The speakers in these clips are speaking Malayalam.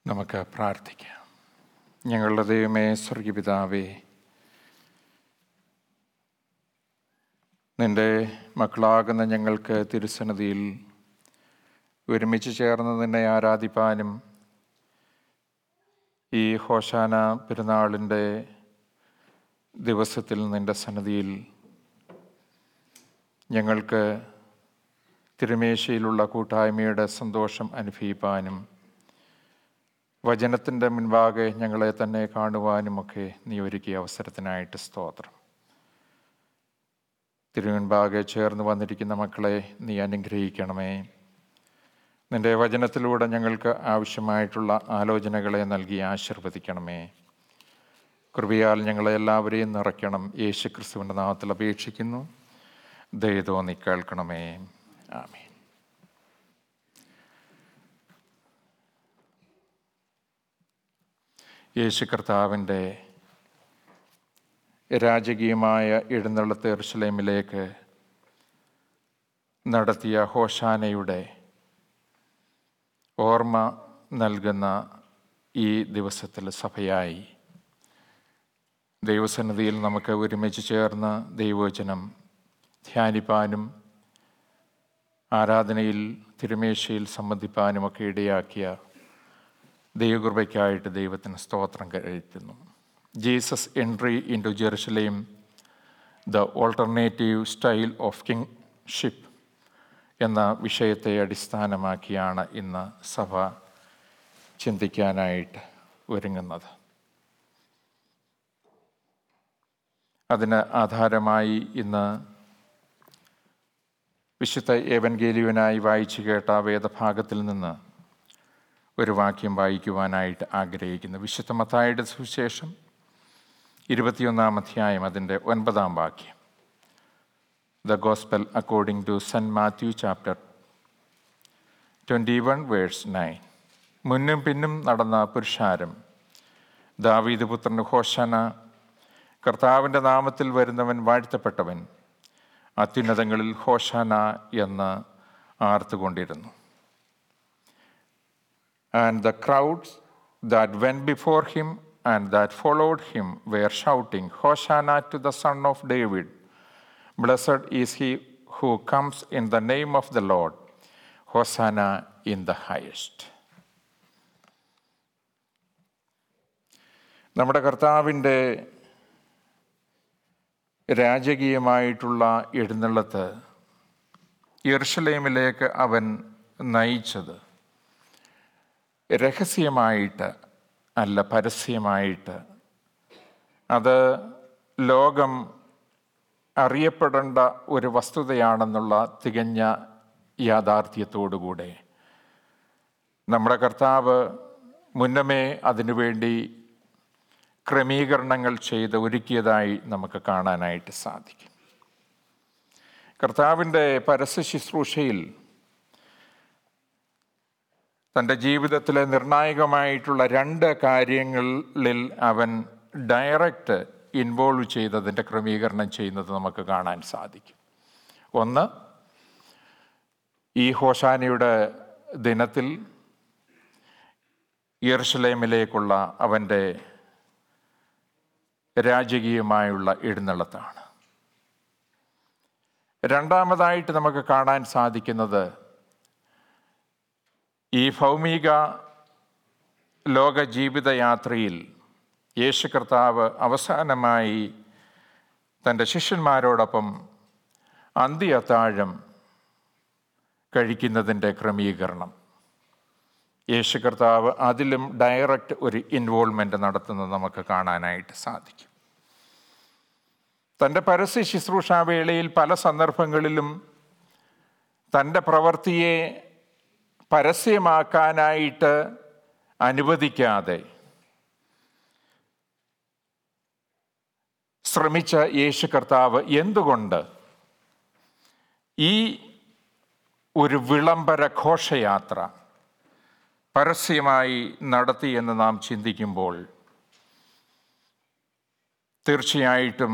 നമുക്ക് പ്രാർത്ഥിക്കാം ഞങ്ങളുടെ ദൈവമേ സ്വർഗീപിതാവേ നിൻ്റെ മക്കളാകുന്ന ഞങ്ങൾക്ക് തിരുസന്നിധിയിൽ ഒരുമിച്ച് ചേർന്ന് നിന്നെ ആരാധിപ്പാനും ഈ ഹോശാന പെരുന്നാളിൻ്റെ ദിവസത്തിൽ നിൻ്റെ സന്നിധിയിൽ ഞങ്ങൾക്ക് തിരുമേശയിലുള്ള കൂട്ടായ്മയുടെ സന്തോഷം അനുഭവിപ്പാനും വചനത്തിൻ്റെ മുൻപാകെ ഞങ്ങളെ തന്നെ കാണുവാനുമൊക്കെ നീ ഒരുക്കിയ അവസരത്തിനായിട്ട് സ്തോത്രം തിരുമുൻപാകെ ചേർന്ന് വന്നിരിക്കുന്ന മക്കളെ നീ അനുഗ്രഹിക്കണമേ നിൻ്റെ വചനത്തിലൂടെ ഞങ്ങൾക്ക് ആവശ്യമായിട്ടുള്ള ആലോചനകളെ നൽകി ആശീർവദിക്കണമേ കൃപയാൽ ഞങ്ങളെ എല്ലാവരെയും നിറയ്ക്കണം യേശു ക്രിസ്തുവിൻ്റെ നാമത്തിൽ അപേക്ഷിക്കുന്നു ദയതോന്നി കേൾക്കണമേ ആമീൻ യേശു കർത്താവിൻ്റെ രാജകീയമായ എഴുന്നള്ളത്ത് എറുസലേമിലേക്ക് നടത്തിയ ഹോഷാനയുടെ ഓർമ്മ നൽകുന്ന ഈ ദിവസത്തിൽ സഭയായി ദൈവസന്നിധിയിൽ നമുക്ക് ഒരുമിച്ച് ചേർന്ന് ദൈവവചനം ധ്യാനിപ്പാനും ആരാധനയിൽ തിരുമേശയിൽ സംബന്ധിപ്പാനുമൊക്കെ ഇടയാക്കിയ ദൈവകൃപയ്ക്കായിട്ട് ദൈവത്തിന് സ്തോത്രം കഴിക്കുന്നു Jesus entry into Jerusalem the alternative style of kingship എന്ന വിഷയത്തെ അടിസ്ഥാനമാക്കിയാണ് ഇന്ന് സഭ ചിന്തിക്കാനായിട്ട് ഒരുങ്ങുന്നത് അതിന് ആധാരമായി ഇന്ന് വിശുദ്ധ ഏവൻഗേലിയനായി വായിച്ചു കേട്ട വേദഭാഗത്തിൽ നിന്ന് ഒരു വാക്യം വായിക്കുവാനായിട്ട് ആഗ്രഹിക്കുന്നു വിശുദ്ധ മത്തായുടെ സുവിശേഷം ഇരുപത്തിയൊന്നാം അധ്യായം അതിൻ്റെ ഒൻപതാം വാക്യം the gospel according to saint Matthew chapter twenty one verse nine മുന്നും പിന്നും നടന്ന പുരുഷാരം ദാവീദ് പുത്രന് ഹോഷന കർത്താവിൻ്റെ നാമത്തിൽ വരുന്നവൻ വാഴ്ത്തപ്പെട്ടവൻ അത്യുന്നതങ്ങളിൽ ഹോഷാന എന്ന് ആർത്തുകൊണ്ടിരുന്നു and the crowds that went before him and that followed him were shouting hosanna to the son of David blessed is he who comes in the name of the lord hosanna in the highest നമ്മുടെ കർത്താവിൻ്റെ രാജകീയമായിട്ടുള്ള എഴുന്നള്ളത്ത് യെർഷലേമിലേക്ക് അവൻ നയിച്ചത് രഹസ്യമായിട്ട് അല്ല പരസ്യമായിട്ട് അത് ലോകം അറിയപ്പെടേണ്ട ഒരു വസ്തുതയാണെന്നുള്ള തികഞ്ഞ യാഥാർത്ഥ്യത്തോടുകൂടെ നമ്മുടെ കർത്താവ് മുന്നമേ അതിനുവേണ്ടി ക്രമീകരണങ്ങൾ ചെയ്ത് ഒരുക്കിയതായി നമുക്ക് കാണാനായിട്ട് സാധിക്കും കർത്താവിൻ്റെ പരസ്യ ശുശ്രൂഷയിൽ തൻ്റെ ജീവിതത്തിലെ നിർണായകമായിട്ടുള്ള രണ്ട് കാര്യങ്ങളിൽ അവൻ ഡയറക്റ്റ് ഇൻവോൾവ് ചെയ്തതിൻ്റെ ക്രമീകരണം ചെയ്യുന്നത് നമുക്ക് കാണാൻ സാധിക്കും ഒന്ന് ഈ ഹോഷാനയുടെ ദിനത്തിൽ യെർഷലേമിലേക്കുള്ള അവൻ്റെ രാജകീയമായുള്ള എഴുന്നള്ളത്താണ് രണ്ടാമതായിട്ട് നമുക്ക് കാണാൻ സാധിക്കുന്നത് ഈ ഭൗമിക ലോക ജീവിതയാത്രയിൽ യേശു കർത്താവ് അവസാനമായി തൻ്റെ ശിഷ്യന്മാരോടൊപ്പം അന്ത്യത്താഴം കഴിക്കുന്നതിൻ്റെ ക്രമീകരണം യേശു കർത്താവ് അതിലും ഡയറക്റ്റ് ഒരു ഇൻവോൾവ്മെൻ്റ് നടത്തുന്നത് നമുക്ക് കാണാനായിട്ട് സാധിക്കും തൻ്റെ പരസ്യ ശുശ്രൂഷാവേളയിൽ പല സന്ദർഭങ്ങളിലും തൻ്റെ പ്രവൃത്തിയെ പരസ്യമാക്കാനായിട്ട് അനുവദിക്കാതെ ശ്രമിച്ച യേശു കർത്താവ് എന്തുകൊണ്ട് ഈ ഒരു വിളംബര ഘോഷയാത്ര പരസ്യമായി നടത്തി എന്ന് നാം ചിന്തിക്കുമ്പോൾ തീർച്ചയായിട്ടും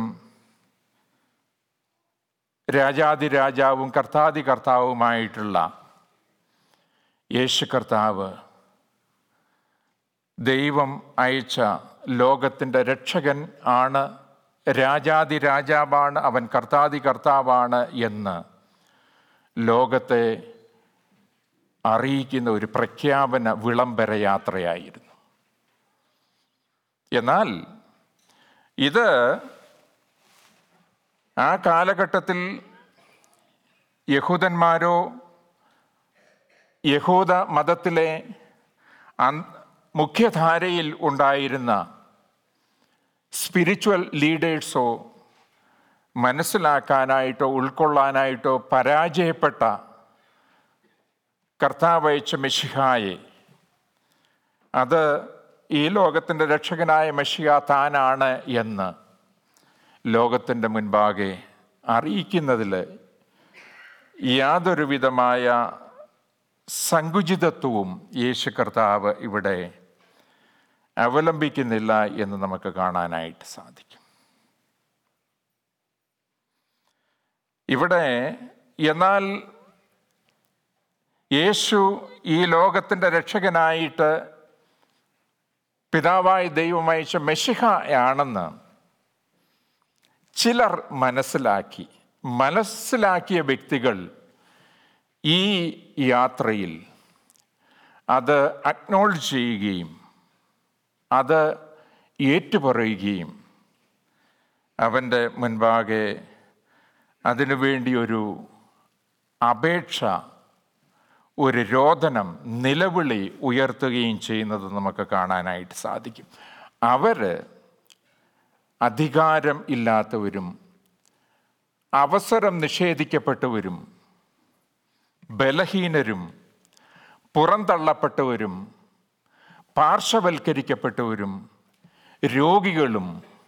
രാജാതിരാജാവും കർത്താതി കർത്താവുമായിട്ടുള്ള യേശു കർത്താവ് ദൈവം അയച്ച ലോകത്തിൻ്റെ രക്ഷകൻ ആണ് രാജാതി രാജാവാണ് അവൻ കർത്താതി കർത്താവാണ് എന്ന് ലോകത്തെ അറിയിക്കുന്ന ഒരു പ്രഖ്യാപന വിളംബര യാത്രയായിരുന്നു എന്നാൽ ഇത് ആ കാലഘട്ടത്തിൽ യഹൂദന്മാരോ യഹൂദ മതത്തിലെ അൻ- മുഖ്യധാരയിൽ ഉണ്ടായിരുന്ന സ്പിരിച്വൽ ലീഡേഴ്സോ മനസ്സിലാക്കാനായിട്ടോ ഉൾക്കൊള്ളാനായിട്ടോ പരാജയപ്പെട്ട കർത്താവയച്ച മെഷിഹായെ അത് ഈ ലോകത്തിൻ്റെ രക്ഷകനായ മെഷിഹ താനാണ് എന്ന് ലോകത്തിൻ്റെ മുൻപാകെ അറിയിക്കുന്നതിൽ യാതൊരു വിധമായ സങ്കുചിതത്വവും യേശു കർത്താവ് ഇവിടെ അവലംബിക്കുന്നില്ല എന്ന് നമുക്ക് കാണാനായിട്ട് സാധിക്കും ഇവിടെ എന്നാൽ യേശു ഈ ലോകത്തിൻ്റെ രക്ഷകനായിട്ട് പിതാവായ ദൈവം അയച്ച മെഷിഹയാണെന്ന് ചിലർ മനസ്സിലാക്കി മനസ്സിലാക്കിയ വ്യക്തികൾ ഈ യാത്രയിൽ അത് അക്നോളജ് ചെയ്യുകയും അത് ഏറ്റുപറയുകയും അവൻ്റെ മുൻപാകെ അതിനുവേണ്ടി ഒരു അപേക്ഷ ഒരു രോദനം നിലവിളി ഉയർത്തുകയും ചെയ്യുന്നത് നമുക്ക് കാണാനായിട്ട് സാധിക്കും അവർ അധികാരം ഇല്ലാത്തവരും അവസരം നിഷേധിക്കപ്പെട്ടവരും ബലഹീനരും പുറന്തള്ളപ്പെട്ടവരും പാർശ്വവൽക്കരിക്കപ്പെട്ടവരും രോഗികളും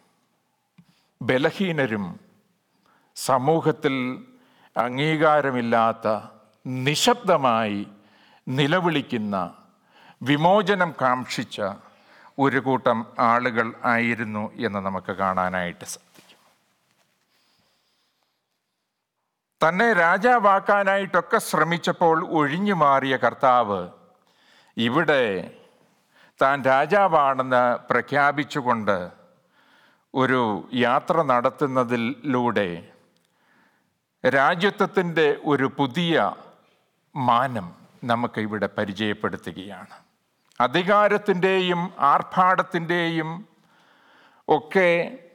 ബലഹീനരും സമൂഹത്തിൽ അംഗീകാരമില്ലാത്ത നിശബ്ദമായി നിലവിളിക്കുന്ന വിമോചനം കാക്ഷിച്ച ഒരു കൂട്ടം ആളുകൾ ആയിരുന്നു എന്ന് നമുക്ക് കാണാനായിട്ട് സാധിക്കും തന്നെ രാജാവാക്കാനായിട്ടൊക്കെ ശ്രമിച്ചപ്പോൾ ഒഴിഞ്ഞു മാറിയ കർത്താവ് ഇവിടെ താൻ രാജാവാണെന്ന് പ്രഖ്യാപിച്ചുകൊണ്ട് ഒരു യാത്ര നടത്തുന്നതിലൂടെ രാജ്യത്വത്തിൻ്റെ ഒരു പുതിയ മാനം നമുക്ക് ഇവിടെ പരിചയപ്പെടുത്തുകയാണ് അധികാരത്തിൻ്റെയും ആർഭാടത്തിൻ്റെയും ഒക്കെ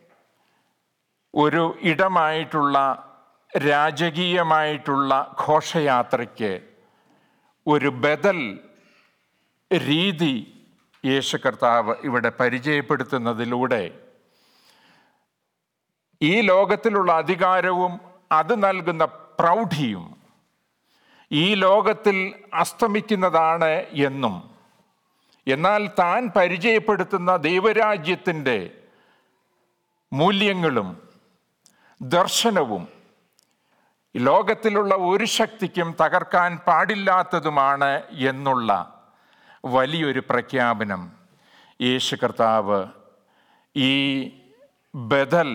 ഒരു ഇടമായിട്ടുള്ള രാജകീയമായിട്ടുള്ള ഘോഷയാത്രയ്ക്ക് ഒരു ബദൽ രീതി യേശു കർത്താവ് ഇവിടെ പരിചയപ്പെടുത്തുന്നതിലൂടെ ഈ ലോകത്തിലുള്ള അധികാരവും അത് നൽകുന്ന പ്രൗഢിയും ഈ ലോകത്തിൽ അസ്തമിക്കുന്നതാണ് എന്നും എന്നാൽ താൻ പരിചയപ്പെടുത്തുന്ന ദൈവരാജ്യത്തിൻ്റെ മൂല്യങ്ങളും ദർശനവും ലോകത്തിലുള്ള ഒരു ശക്തിക്കും തകർക്കാൻ പാടില്ലാത്തതുമാണ് എന്നുള്ള വലിയൊരു പ്രഖ്യാപനം യേശു കർത്താവ് ഈ ബദൽ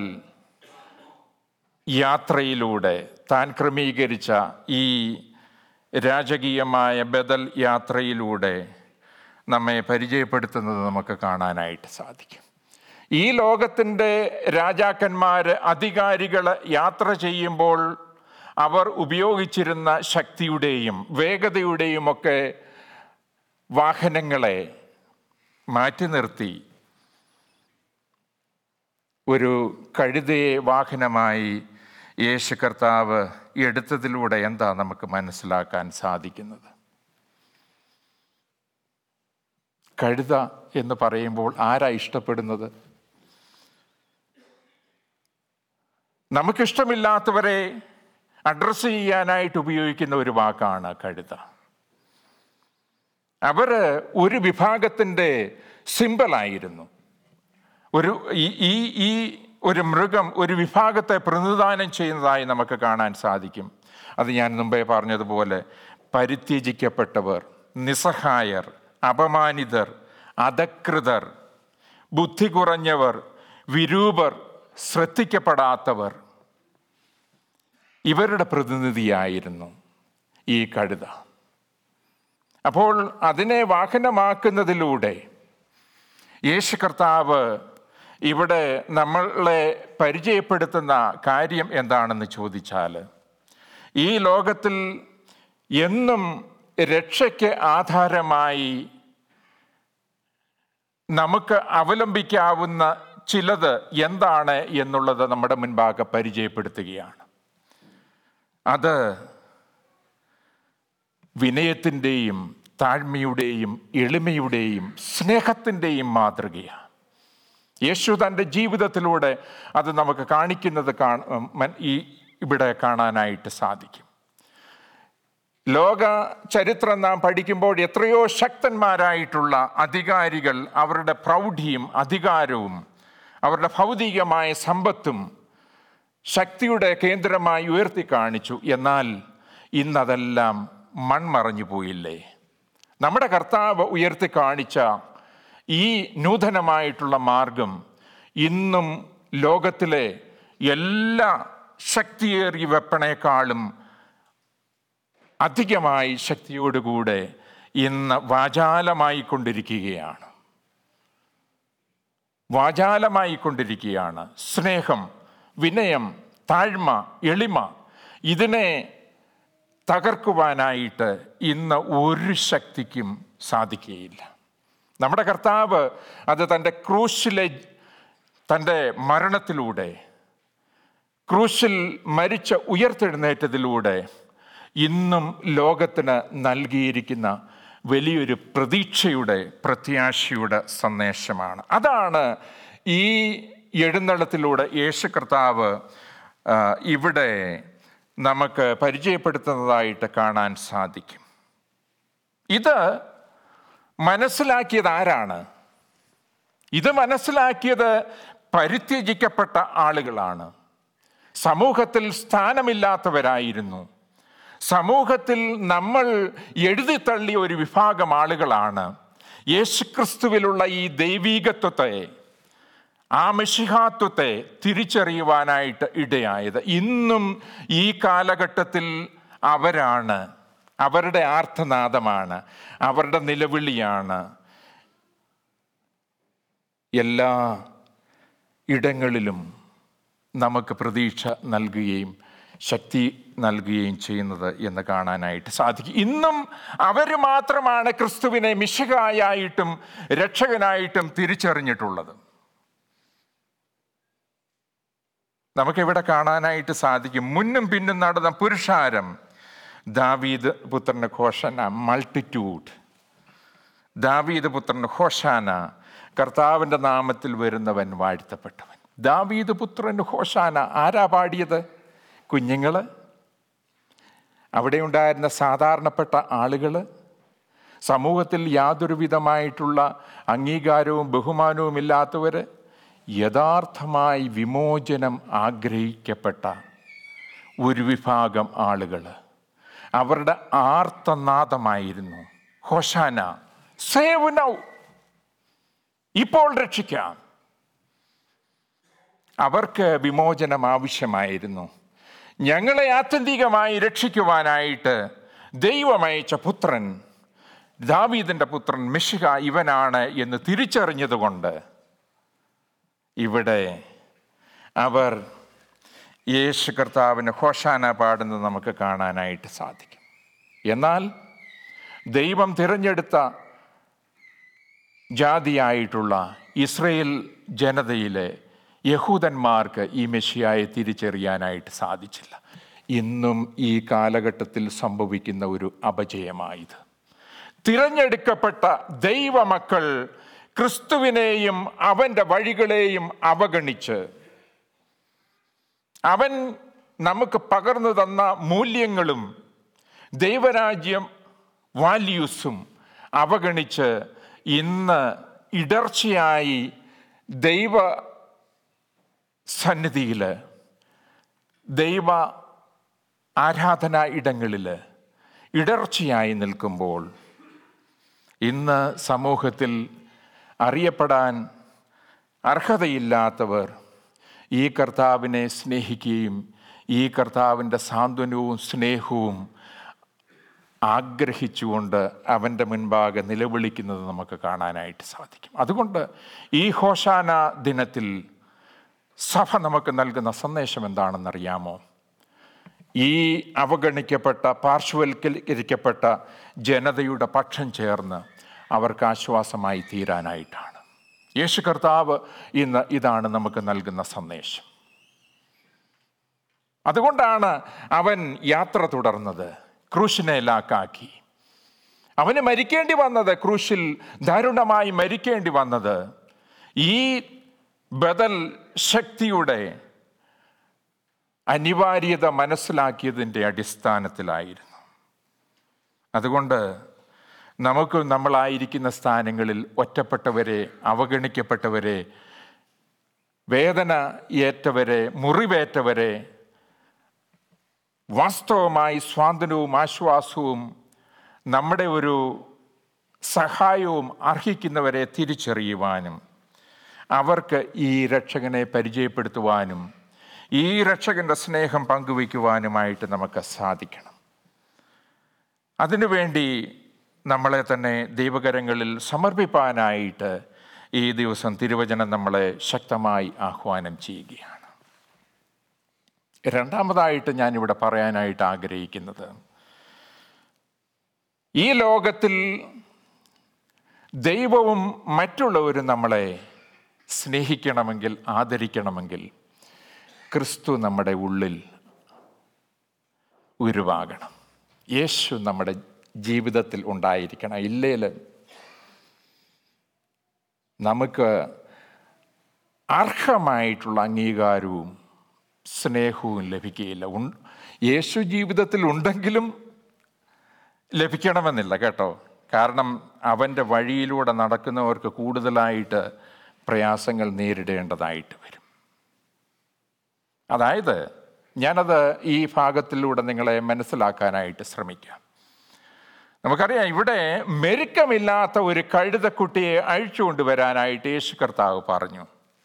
യാത്രയിലൂടെ താൻ ക്രമീകരിച്ച ഈ രാജകീയമായ ബദൽ യാത്രയിലൂടെ നമ്മെ പരിചയപ്പെടുത്തുന്നത് നമുക്ക് കാണാനായിട്ട് സാധിക്കും ഈ ലോകത്തിൻ്റെ രാജാക്കന്മാർ അധികാരികൾ യാത്ര ചെയ്യുമ്പോൾ അവർ ഉപയോഗിച്ചിരുന്ന ശക്തിയുടെയും വേഗതയുടെയും ഒക്കെ വാഹനങ്ങളെ മാറ്റി നിർത്തി ഒരു കഴുതയെ വാഹനമായി യേശു കർത്താവ് എടുത്തതിലൂടെ എന്താ നമുക്ക് മനസ്സിലാക്കാൻ സാധിക്കുന്നത് കഴുത എന്ന് പറയുമ്പോൾ ആരാ ഇഷ്ടപ്പെടുന്നത് നമുക്കിഷ്ടമില്ലാത്തവരെ അഡ്രസ്സ് ചെയ്യാനായിട്ട് ഉപയോഗിക്കുന്ന ഒരു വാക്കാണ് കഴുത അവർ ഒരു വിഭാഗത്തിൻ്റെ സിമ്പലായിരുന്നു ഒരു ഈ ഈ ഈ ഒരു മൃഗം ഒരു വിഭാഗത്തെ പ്രതിനിധാനം ചെയ്യുന്നതായി നമുക്ക് കാണാൻ സാധിക്കും അത് ഞാൻ മുമ്പേ പറഞ്ഞതുപോലെ പരിത്യജിക്കപ്പെട്ടവർ നിസ്സഹായർ അപമാനിതർ അധകൃതർ ബുദ്ധി കുറഞ്ഞവർ വിരൂപർ ശ്രദ്ധിക്കപ്പെടാത്തവർ ഇവരുടെ പ്രതിനിധിയായിരുന്നു ഈ കഴുത അപ്പോൾ അതിനെ വാഹനമാക്കുന്നതിലൂടെ യേശു കർത്താവ് ഇവിടെ നമ്മളെ പരിചയപ്പെടുത്തുന്ന കാര്യം എന്താണെന്ന് ചോദിച്ചാൽ ഈ ലോകത്തിൽ എന്നും രക്ഷയ്ക്ക് ആധാരമായി നമുക്ക് അവലംബിക്കാവുന്ന ചിലത് എന്താണ് എന്നുള്ളത് നമ്മുടെ മുൻപാകെ പരിചയപ്പെടുത്തുകയാണ് അത് വിനയത്തിൻ്റെയും താഴ്മയുടെയും എളിമയുടെയും സ്നേഹത്തിൻ്റെയും മാതൃകയാണ് യേശു തൻ്റെ ജീവിതത്തിലൂടെ അത് നമുക്ക് കാണിക്കുന്നത് ഈ ഇവിടെ കാണാനായിട്ട് സാധിക്കും ലോക ചരിത്രം നാം പഠിക്കുമ്പോൾ എത്രയോ ശക്തന്മാരായിട്ടുള്ള അധികാരികൾ അവരുടെ പ്രൗഢിയും അധികാരവും അവരുടെ ഭൗതികമായ സമ്പത്തും ശക്തിയുടെ കേന്ദ്രമായി ഉയർത്തി കാണിച്ചു എന്നാൽ ഇന്നതെല്ലാം മൺമറഞ്ഞു പോയില്ലേ നമ്മുടെ കർത്താവ് ഉയർത്തി കാണിച്ച ഈ നൂതനമായിട്ടുള്ള മാർഗം ഇന്നും ലോകത്തിലെ എല്ലാ ശക്തിയേറിയ വെപ്പണേക്കാളും അധികമായി ശക്തിയോടുകൂടെ ഇന്ന് വാചാലമായി കൊണ്ടിരിക്കുകയാണ് വാചാലമായി കൊണ്ടിരിക്കുകയാണ് സ്നേഹം വിനയം താഴ്മ എളിമ ഇതിനെ തകർക്കുവാനായിട്ട് ഇന്ന് ഒരു ശക്തിക്കും സാധിക്കുകയില്ല നമ്മുടെ കർത്താവ് അത് തൻ്റെ ക്രൂശിലെ തൻ്റെ മരണത്തിലൂടെ ക്രൂശിൽ മരിച്ച ഉയർത്തെഴുന്നേറ്റതിലൂടെ ഇന്നും ലോകത്തിന് നൽകിയിരിക്കുന്ന വലിയൊരു പ്രതീക്ഷയുടെ പ്രത്യാശയുടെ സന്ദേശമാണ് അതാണ് ഈ എഴുന്നള്ളത്തിലൂടെ യേശു കർത്താവ് ഇവിടെ നമുക്ക് പരിചയപ്പെടുത്തുന്നതായിട്ട് കാണാൻ സാധിക്കും ഇത് മനസ്സിലാക്കിയത് ആരാണ് ഇത് മനസ്സിലാക്കിയത് പരിത്യജിക്കപ്പെട്ട ആളുകളാണ് സമൂഹത്തിൽ സ്ഥാനമില്ലാത്തവരായിരുന്നു സമൂഹത്തിൽ നമ്മൾ എഴുതിത്തള്ളിയ ഒരു വിഭാഗം ആളുകളാണ് യേശുക്രിസ്തുവിലുള്ള ഈ ദൈവീകത്വത്തെ ആ മെഷിഹാത്വത്തെ തിരിച്ചറിയുവാനായിട്ട് ഇടയായത് ഇന്നും ഈ കാലഘട്ടത്തിൽ അവരാണ് അവരുടെ ആർത്ഥനാദമാണ് അവരുടെ നിലവിളിയാണ് എല്ലാ ഇടങ്ങളിലും നമുക്ക് പ്രതീക്ഷ നൽകുകയും ശക്തി നൽകുകയും ചെയ്യുന്നത് എന്ന് കാണാനായിട്ട് സാധിക്കും ഇന്നും അവർ മാത്രമാണ് ക്രിസ്തുവിനെ മിശകായിട്ടും രക്ഷകനായിട്ടും തിരിച്ചറിഞ്ഞിട്ടുള്ളത് നമുക്കിവിടെ കാണാനായിട്ട് സാധിക്കും മുന്നും പിന്നും നടന്ന പുരുഷാരം ദാവീദ് പുത്രന് ഘോഷന മൾട്ടിറ്റ്യൂഡ് ദാവീദ് പുത്രന് ഹോഷാന കർത്താവിൻ്റെ നാമത്തിൽ വരുന്നവൻ വാഴ്ത്തപ്പെട്ടവൻ ദാവീദ് പുത്രന് ഹോഷാന ആരാ പാടിയത് കുഞ്ഞുങ്ങൾ അവിടെ ഉണ്ടായിരുന്ന സാധാരണപ്പെട്ട ആളുകൾ സമൂഹത്തിൽ യാതൊരു വിധമായിട്ടുള്ള അംഗീകാരവും ബഹുമാനവും ഇല്ലാത്തവർ യഥാർത്ഥമായി വിമോചനം ആഗ്രഹിക്കപ്പെട്ട ഒരു വിഭാഗം ആളുകൾ അവരുടെ ആർത്തനാദമായിരുന്നു ഹോഷാന സേവ് നൗ ഇപ്പോൾ രക്ഷിക്കാം അവർക്ക് വിമോചനം ആവശ്യമായിരുന്നു ഞങ്ങളെ ആത്യന്തികമായി രക്ഷിക്കുവാനായിട്ട് ദൈവമയച്ച പുത്രൻ ദാവീദിൻ്റെ പുത്രൻ മിഷിക ഇവനാണ് എന്ന് തിരിച്ചറിഞ്ഞതുകൊണ്ട് ഇവിടെ അവർ യേശു കർത്താവിന് ഹോഷാന പാടുന്നത് നമുക്ക് കാണാനായിട്ട് സാധിക്കും എന്നാൽ ദൈവം തിരഞ്ഞെടുത്ത ജാതിയായിട്ടുള്ള ഇസ്രയേൽ ജനതയിലെ യഹൂദന്മാർക്ക് ഈ മെഷിയായെ തിരിച്ചറിയാനായിട്ട് സാധിച്ചില്ല ഇന്നും ഈ കാലഘട്ടത്തിൽ സംഭവിക്കുന്ന ഒരു അപജയമായത് തിരഞ്ഞെടുക്കപ്പെട്ട ദൈവമക്കൾ ക്രിസ്തുവിനെയും അവൻ്റെ വഴികളെയും അവഗണിച്ച് അവൻ നമുക്ക് പകർന്നു തന്ന മൂല്യങ്ങളും ദൈവരാജ്യം വാല്യൂസും അവഗണിച്ച് ഇന്ന് ഇടർച്ചയായി ദൈവ സന്നിധിയിൽ ദൈവ ആരാധനാ ഇടങ്ങളിൽ ഇടർച്ചയായി നിൽക്കുമ്പോൾ ഇന്ന് സമൂഹത്തിൽ അറിയപ്പെടാൻ അർഹതയില്ലാത്തവർ ഈ കർത്താവിനെ സ്നേഹിക്കുകയും ഈ കർത്താവിൻ്റെ സാന്ത്വനവും സ്നേഹവും ആഗ്രഹിച്ചുകൊണ്ട് അവൻ്റെ മുൻപാകെ നിലവിളിക്കുന്നത് നമുക്ക് കാണാനായിട്ട് സാധിക്കും അതുകൊണ്ട് ഈ ഹോശാന ദിനത്തിൽ സഭ നമുക്ക് നൽകുന്ന സന്ദേശം എന്താണെന്നറിയാമോ ഈ അവഗണിക്കപ്പെട്ട പാർശ്വവൽക്കരിക്കപ്പെട്ട ജനതയുടെ പക്ഷം ചേർന്ന് അവർക്ക് ആശ്വാസമായി തീരാനായിട്ടാണ് യേശു കർത്താവ് ഇന്ന് ഇതാണ് നമുക്ക് നൽകുന്ന സന്ദേശം അതുകൊണ്ടാണ് അവൻ യാത്ര തുടർന്നത് ക്രൂശിനെ ലാക്കാക്കി അവന് മരിക്കേണ്ടി വന്നത് ക്രൂശിൽ ദാരുണമായി മരിക്കേണ്ടി വന്നത് ഈ ബദൽ ശക്തിയുടെ അനിവാര്യത മനസ്സിലാക്കിയതിൻ്റെ അടിസ്ഥാനത്തിലായിരുന്നു അതുകൊണ്ട് നമുക്ക് നമ്മളായിരിക്കുന്ന സ്ഥാനങ്ങളിൽ ഒറ്റപ്പെട്ടവരെ അവഗണിക്കപ്പെട്ടവരെ വേദന ഏറ്റവരെ മുറിവേറ്റവരെ വാസ്തവമായി സ്വാതന്ത്ര്യവും ആശ്വാസവും നമ്മുടെ ഒരു സഹായവും അർഹിക്കുന്നവരെ തിരിച്ചറിയുവാനും അവർക്ക് ഈ രക്ഷകനെ പരിചയപ്പെടുത്തുവാനും ഈ രക്ഷകന്റെ സ്നേഹം പങ്കുവയ്ക്കുവാനുമായിട്ട് നമുക്ക് സാധിക്കണം അതിനുവേണ്ടി നമ്മളെ തന്നെ ദൈവകരങ്ങളിൽ സമർപ്പിപ്പാനായിട്ട് ഈ ദിവസം തിരുവചനം നമ്മളെ ശക്തമായി ആഹ്വാനം ചെയ്യുകയാണ് രണ്ടാമതായിട്ട് ഞാനിവിടെ പറയാനായിട്ട് ആഗ്രഹിക്കുന്നത് ഈ ലോകത്തിൽ ദൈവവും മറ്റുള്ളവരും നമ്മളെ സ്നേഹിക്കണമെങ്കിൽ ആദരിക്കണമെങ്കിൽ ക്രിസ്തു നമ്മുടെ ഉള്ളിൽ ഉരുവാകണം യേശു നമ്മുടെ ജീവിതത്തിൽ ഉണ്ടായിരിക്കണം ഇല്ലേൽ നമുക്ക് അർഹമായിട്ടുള്ള അംഗീകാരവും സ്നേഹവും ലഭിക്കുകയില്ല ഉൺ യേശു ജീവിതത്തിൽ ഉണ്ടെങ്കിലും ലഭിക്കണമെന്നില്ല കേട്ടോ കാരണം അവൻ്റെ വഴിയിലൂടെ നടക്കുന്നവർക്ക് കൂടുതലായിട്ട് പ്രയാസങ്ങൾ നേരിടേണ്ടതായിട്ട് വരും അതായത് ഞാനത് ഈ ഭാഗത്തിലൂടെ നിങ്ങളെ മനസ്സിലാക്കാനായിട്ട് ശ്രമിക്കാം നമുക്കറിയാം ഇവിടെ മെരുക്കമില്ലാത്ത ഒരു കഴുതക്കുട്ടിയെ അഴിച്ചുകൊണ്ടുവരാനായിട്ട് യേശു കർത്താവ് പറഞ്ഞു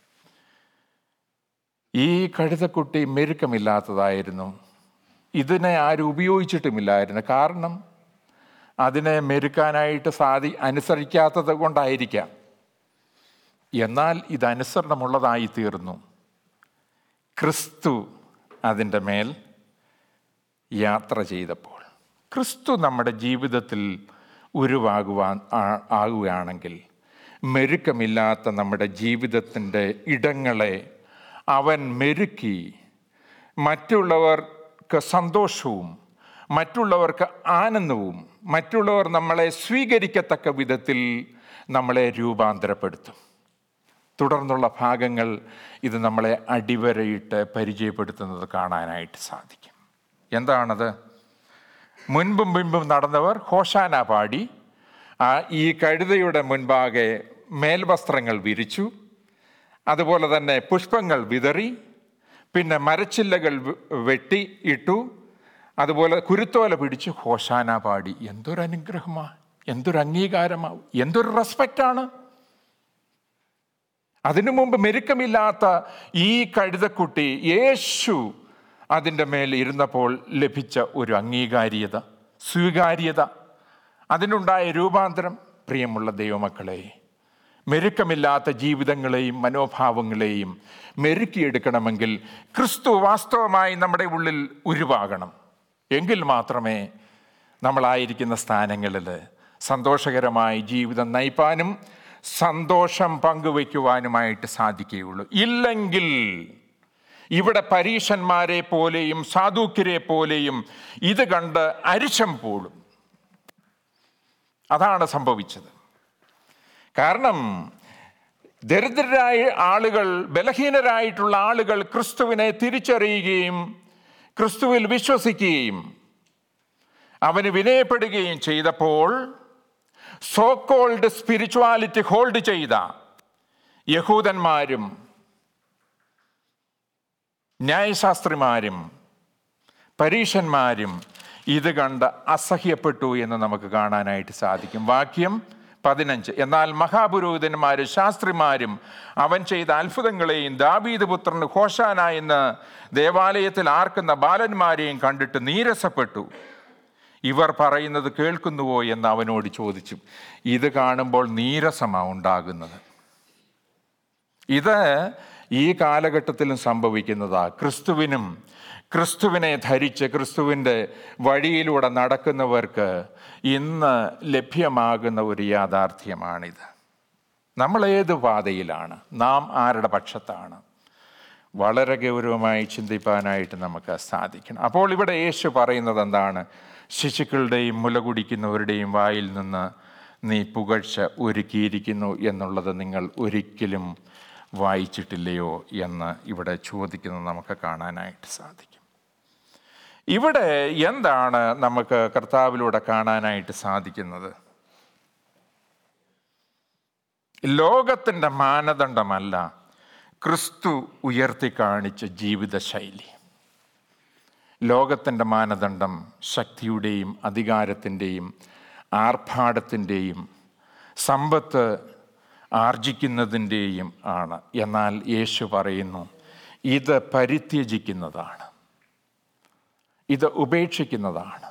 ഈ കഴുതക്കുട്ടി മെരുക്കമില്ലാത്തതായിരുന്നു ഇതിനെ ആരും ഉപയോഗിച്ചിട്ടുമില്ലായിരുന്നു കാരണം അതിനെ മെരുക്കാനായിട്ട് സാധി അനുസരിക്കാത്തത് കൊണ്ടായിരിക്കാം എന്നാൽ ഇത് അനുസരണമുള്ളതായി തീർന്നു ക്രിസ്തു അതിൻ്റെ മേൽ യാത്ര ചെയ്തപ്പോൾ ക്രിസ്തു നമ്മുടെ ജീവിതത്തിൽ ഉരുവാകുവാൻ ആ- ആകുകയാണെങ്കിൽ മെരുക്കമില്ലാത്ത നമ്മുടെ ജീവിതത്തിൻ്റെ ഇടങ്ങളെ അവൻ മെരുക്കി മറ്റുള്ളവർക്ക് സന്തോഷവും മറ്റുള്ളവർക്ക് ആനന്ദവും മറ്റുള്ളവർ നമ്മളെ സ്വീകരിക്കത്തക്ക വിധത്തിൽ നമ്മളെ രൂപാന്തരപ്പെടുത്തും തുടർന്നുള്ള ഭാഗങ്ങൾ ഇത് നമ്മളെ അടിവരയിട്ട് പരിചയപ്പെടുത്തുന്നത് കാണാനായിട്ട് സാധിക്കും എന്താണത് മുൻപും മുൻപും നടന്നവർ ഹോഷാന പാടി ആ ഈ കഴുതയുടെ മുൻപാകെ മേൽവസ്ത്രങ്ങൾ വിരിച്ചു അതുപോലെ തന്നെ പുഷ്പങ്ങൾ വിതറി പിന്നെ മരച്ചില്ലകൾ വെ- വെട്ടി ഇട്ടു അതുപോലെ കുരുത്തോല പിടിച്ച് ഹോഷാന പാടി എന്തൊരു അനുഗ്രഹമാ എന്തൊരു അംഗീകാരമാവും എന്തൊരു റെസ്പെക്റ്റാണ് അതിനു മുമ്പ് മെരുക്കമില്ലാത്ത ഈ കഴുതക്കുട്ടി യേശു അതിൻ്റെ മേൽ ഇരുന്നപ്പോൾ ലഭിച്ച ഒരു അംഗീകാര്യത സ്വീകാര്യത അതിനുണ്ടായ രൂപാന്തരം പ്രിയമുള്ള ദൈവമക്കളെ മെരുക്കമില്ലാത്ത ജീവിതങ്ങളെയും മനോഭാവങ്ങളെയും മെരുക്കിയെടുക്കണമെങ്കിൽ ക്രിസ്തു വാസ്തവമായി നമ്മുടെ ഉള്ളിൽ ഉരുവാകണം എങ്കിൽ മാത്രമേ നമ്മളായിരിക്കുന്ന സ്ഥാനങ്ങളിൽ സന്തോഷകരമായി ജീവിതം നയിപ്പാനും സന്തോഷം പങ്കുവയ്ക്കുവാനുമായിട്ട് സാധിക്കുകയുള്ളൂ ഇല്ലെങ്കിൽ ഇവിടെ പരീശന്മാരെ പോലെയും സാധുക്യരെ പോലെയും ഇത് കണ്ട് അരിശം പോളും അതാണ് സംഭവിച്ചത് കാരണം ദരിദ്രരായ ആളുകൾ ബലഹീനരായിട്ടുള്ള ആളുകൾ ക്രിസ്തുവിനെ തിരിച്ചറിയുകയും ക്രിസ്തുവിൽ വിശ്വസിക്കുകയും അവന് വിനയപ്പെടുകയും ചെയ്തപ്പോൾ സോ കോൾഡ് സ്പിരിച്വാലിറ്റി ഹോൾഡ് ചെയ്ത യഹൂദന്മാരും ന്യായശാസ്ത്രിമാരും പരീഷന്മാരും ഇത് കണ്ട് അസഹ്യപ്പെട്ടു എന്ന് നമുക്ക് കാണാനായിട്ട് സാധിക്കും വാക്യം പതിനഞ്ച് എന്നാൽ മഹാപുരോഹിതന്മാരും ശാസ്ത്രിമാരും അവൻ ചെയ്ത അത്ഭുതങ്ങളെയും ദാവീദ് പുത്രന് ഘോഷാന എന്ന് ദേവാലയത്തിൽ ആർക്കുന്ന ബാലന്മാരെയും കണ്ടിട്ട് നീരസപ്പെട്ടു ഇവർ പറയുന്നത് കേൾക്കുന്നുവോ എന്ന് അവനോട് ചോദിച്ചു ഇത് കാണുമ്പോൾ നീരസമാണ് ഉണ്ടാകുന്നത് ഇത് ഈ കാലഘട്ടത്തിലും സംഭവിക്കുന്നതാ ക്രിസ്തുവിനും ക്രിസ്തുവിനെ ധരിച്ച് ക്രിസ്തുവിൻ്റെ വഴിയിലൂടെ നടക്കുന്നവർക്ക് ഇന്ന് ലഭ്യമാകുന്ന ഒരു യാഥാർത്ഥ്യമാണിത് നമ്മൾ ഏത് പാതയിലാണ് നാം ആരുടെ പക്ഷത്താണ് വളരെ ഗൗരവമായി ചിന്തിപ്പാനായിട്ട് നമുക്ക് സാധിക്കണം അപ്പോൾ ഇവിടെ യേശു പറയുന്നത് എന്താണ് ശിശുക്കളുടെയും മുല കുടിക്കുന്നവരുടെയും വായിൽ നിന്ന് നീ പുകഴ്ച ഒരുക്കിയിരിക്കുന്നു എന്നുള്ളത് നിങ്ങൾ ഒരിക്കലും വായിച്ചിട്ടില്ലയോ എന്ന് ഇവിടെ ചോദിക്കുന്നത് നമുക്ക് കാണാനായിട്ട് സാധിക്കും ഇവിടെ എന്താണ് നമുക്ക് കർത്താവിലൂടെ കാണാനായിട്ട് സാധിക്കുന്നത് ലോകത്തിൻ്റെ മാനദണ്ഡമല്ല ക്രിസ്തു ഉയർത്തി കാണിച്ച ജീവിതശൈലി ലോകത്തിൻ്റെ മാനദണ്ഡം ശക്തിയുടെയും അധികാരത്തിൻ്റെയും ആർഭാടത്തിൻ്റെയും സമ്പത്ത് ആർജിക്കുന്നതിൻ്റെയും ആണ് എന്നാൽ യേശു പറയുന്നു ഇത് പരിത്യജിക്കുന്നതാണ് ഇത് ഉപേക്ഷിക്കുന്നതാണ്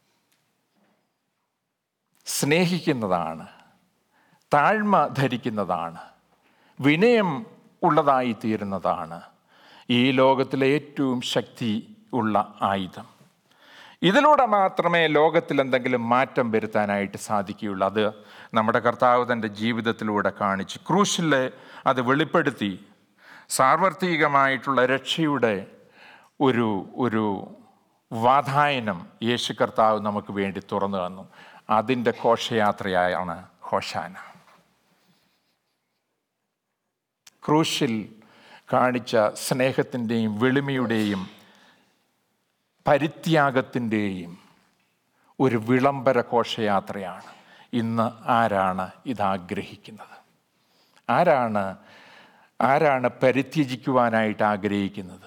സ്നേഹിക്കുന്നതാണ് താഴ്മ ധരിക്കുന്നതാണ് വിനയം ഉള്ളതായി തീരുന്നതാണ് ഈ ലോകത്തിലെ ഏറ്റവും ശക്തി ഉള്ള ആയുധം ഇതിലൂടെ മാത്രമേ ലോകത്തിൽ എന്തെങ്കിലും മാറ്റം വരുത്താനായിട്ട് സാധിക്കുകയുള്ളൂ അത് നമ്മുടെ കർത്താവ് തൻ്റെ ജീവിതത്തിലൂടെ കാണിച്ചു ക്രൂശിലെ അത് വെളിപ്പെടുത്തി സാർവത്രികമായിട്ടുള്ള രക്ഷയുടെ ഒരു ഒരു വാതായനം യേശു കർത്താവ് നമുക്ക് വേണ്ടി തുറന്നു തന്നു അതിൻ്റെ ഘോഷയാത്രയാണ് ഹോഷാന ക്രൂശിൽ കാണിച്ച സ്നേഹത്തിൻ്റെയും വെളിമയുടെയും പരിത്യാഗത്തിൻ്റെയും ഒരു വിളംബര ഘോഷയാത്രയാണ് ഇന്ന് ആരാണ് ഇതാഗ്രഹിക്കുന്നത് ആരാണ് ആരാണ് പരിത്യജിക്കുവാനായിട്ട് ആഗ്രഹിക്കുന്നത്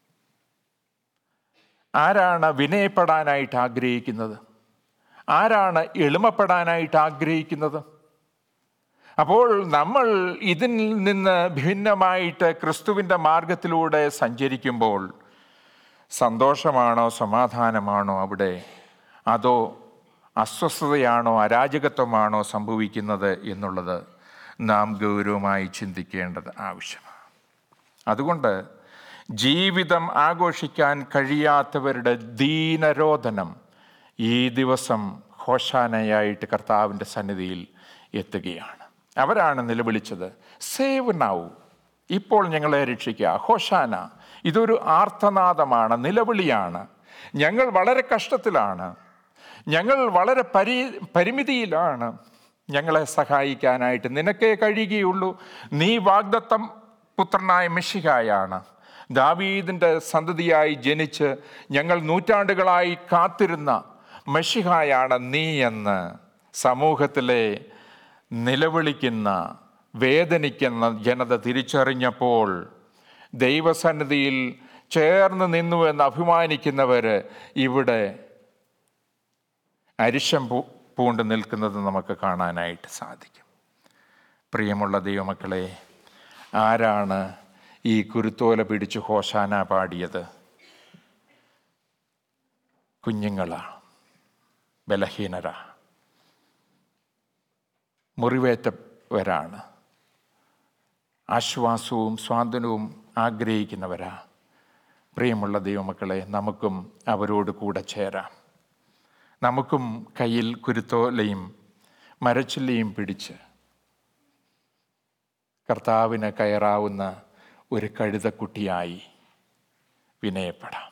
ആരാണ് വിനയപ്പെടാനായിട്ട് ആഗ്രഹിക്കുന്നത് ആരാണ് എളിമപ്പെടാനായിട്ട് ആഗ്രഹിക്കുന്നത് അപ്പോൾ നമ്മൾ ഇതിൽ നിന്ന് ഭിന്നമായിട്ട് ക്രിസ്തുവിൻ്റെ മാർഗത്തിലൂടെ സഞ്ചരിക്കുമ്പോൾ സന്തോഷമാണോ സമാധാനമാണോ അവിടെ അതോ അസ്വസ്ഥതയാണോ അരാജകത്വമാണോ സംഭവിക്കുന്നത് എന്നുള്ളത് നാം ഗൗരവമായി ചിന്തിക്കേണ്ടത് ആവശ്യമാണ് അതുകൊണ്ട് ജീവിതം ആഘോഷിക്കാൻ കഴിയാത്തവരുടെ ദീനരോധനം ഈ ദിവസം ഹോഷാനയായിട്ട് കർത്താവിൻ്റെ സന്നിധിയിൽ എത്തുകയാണ് അവരാണ് നിലവിളിച്ചത് സേവ് നൗ ഇപ്പോൾ ഞങ്ങളെ രക്ഷിക്കുക ഹോഷാന ഇതൊരു ആർത്തനാദമാണ് നിലവിളിയാണ് ഞങ്ങൾ വളരെ കഷ്ടത്തിലാണ് ഞങ്ങൾ വളരെ പരി പരിമിതിയിലാണ് ഞങ്ങളെ സഹായിക്കാനായിട്ട് നിനക്കേ കഴിയുകയുള്ളൂ നീ വാഗ്ദത്തം പുത്രനായ മിഷികായാണ് ദാവീദിൻ്റെ സന്തതിയായി ജനിച്ച് ഞങ്ങൾ നൂറ്റാണ്ടുകളായി കാത്തിരുന്ന മെഷിഹായാണ് നീ എന്ന് സമൂഹത്തിലെ നിലവിളിക്കുന്ന വേദനിക്കുന്ന ജനത തിരിച്ചറിഞ്ഞപ്പോൾ ദൈവസന്നിധിയിൽ ചേർന്ന് നിന്നു എന്ന് അഭിമാനിക്കുന്നവർ ഇവിടെ അരിശം പൂ പൂണ്ട് നിൽക്കുന്നത് നമുക്ക് കാണാനായിട്ട് സാധിക്കും പ്രിയമുള്ള ദൈവമക്കളെ ആരാണ് ഈ കുരുത്തോല പിടിച്ച് ഹോശാന പാടിയത് കുഞ്ഞുങ്ങളാ ബലഹീനരാ മുറിവേറ്റവരാണ് ആശ്വാസവും സ്വാതന്ത്ര്യവും ആഗ്രഹിക്കുന്നവരാ പ്രിയമുള്ള ദൈവമക്കളെ നമുക്കും അവരോട് കൂടെ ചേരാം നമുക്കും കയ്യിൽ കുരുത്തോലയും മരച്ചില്ലയും പിടിച്ച് കർത്താവിന് കയറാവുന്ന ഒരു കഴുതക്കുട്ടിയായി വിനയപ്പെടാം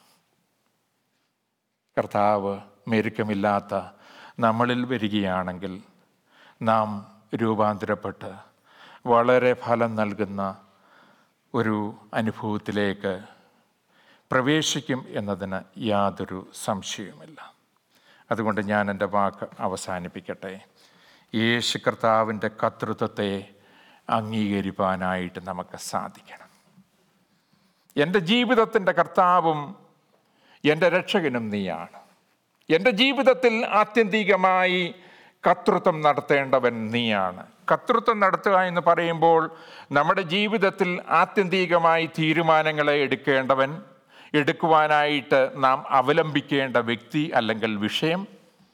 കർത്താവ് മെരുക്കമില്ലാത്ത നമ്മളിൽ വരികയാണെങ്കിൽ നാം രൂപാന്തരപ്പെട്ട് വളരെ ഫലം നൽകുന്ന ഒരു അനുഭവത്തിലേക്ക് പ്രവേശിക്കും എന്നതിന് യാതൊരു സംശയവുമില്ല അതുകൊണ്ട് ഞാൻ എൻ്റെ വാക്ക് അവസാനിപ്പിക്കട്ടെ യേശു കർത്താവിൻ്റെ കർത്തൃത്വത്തെ അംഗീകരിക്കാനായിട്ട് നമുക്ക് സാധിക്കണം എൻ്റെ ജീവിതത്തിൻ്റെ കർത്താവും എൻ്റെ രക്ഷകനും നീയാണ് എൻ്റെ ജീവിതത്തിൽ ആത്യന്തികമായി കർത്തൃത്വം നടത്തേണ്ടവൻ നീയാണ് കർത്തൃത്വം നടത്തുക എന്ന് പറയുമ്പോൾ നമ്മുടെ ജീവിതത്തിൽ ആത്യന്തികമായി തീരുമാനങ്ങളെ എടുക്കേണ്ടവൻ എടുക്കുവാനായിട്ട് നാം അവലംബിക്കേണ്ട വ്യക്തി അല്ലെങ്കിൽ വിഷയം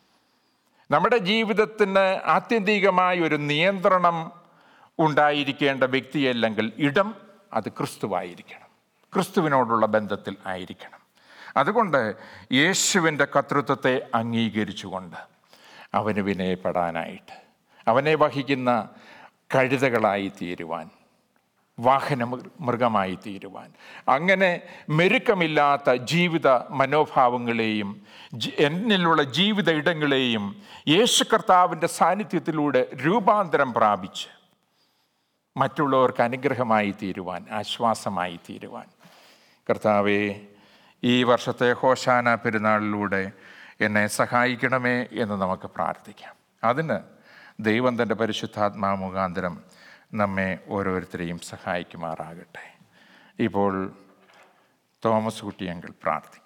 നമ്മുടെ ജീവിതത്തിന് ആത്യന്തികമായ ഒരു നിയന്ത്രണം ഉണ്ടായിരിക്കേണ്ട വ്യക്തിയല്ലെങ്കിൽ ഇടം അത് ക്രിസ്തുവായിരിക്കണം ക്രിസ്തുവിനോടുള്ള ബന്ധത്തിൽ ആയിരിക്കണം അതുകൊണ്ട് യേശുവിൻ്റെ കർത്തൃത്വത്തെ അംഗീകരിച്ചുകൊണ്ട് അവന് വിനയപ്പെടാനായിട്ട് അവനെ വഹിക്കുന്ന കഴുതകളായി തീരുവാൻ വാഹന മൃഗമായി തീരുവാൻ അങ്ങനെ മെരുക്കമില്ലാത്ത ജീവിത മനോഭാവങ്ങളെയും ജി- എന്നിലുള്ള ജീവിത ഇടങ്ങളെയും യേശു കർത്താവിൻ്റെ സാന്നിധ്യത്തിലൂടെ രൂപാന്തരം പ്രാപിച്ച് മറ്റുള്ളവർക്ക് അനുഗ്രഹമായി തീരുവാൻ ആശ്വാസമായി തീരുവാൻ കർത്താവെ ഈ വർഷത്തെ ഹോശാന പെരുന്നാളിലൂടെ എന്നെ സഹായിക്കണമേ എന്ന് നമുക്ക് പ്രാർത്ഥിക്കാം അതിന് ദൈവം തൻ്റെ പരിശുദ്ധാത്മാ മുഖാന്തരം നമ്മെ ഓരോരുത്തരെയും സഹായിക്കുമാറാകട്ടെ ഇപ്പോൾ തോമസ് കുട്ടിയെങ്കിൽ പ്രാർത്ഥിക്കാം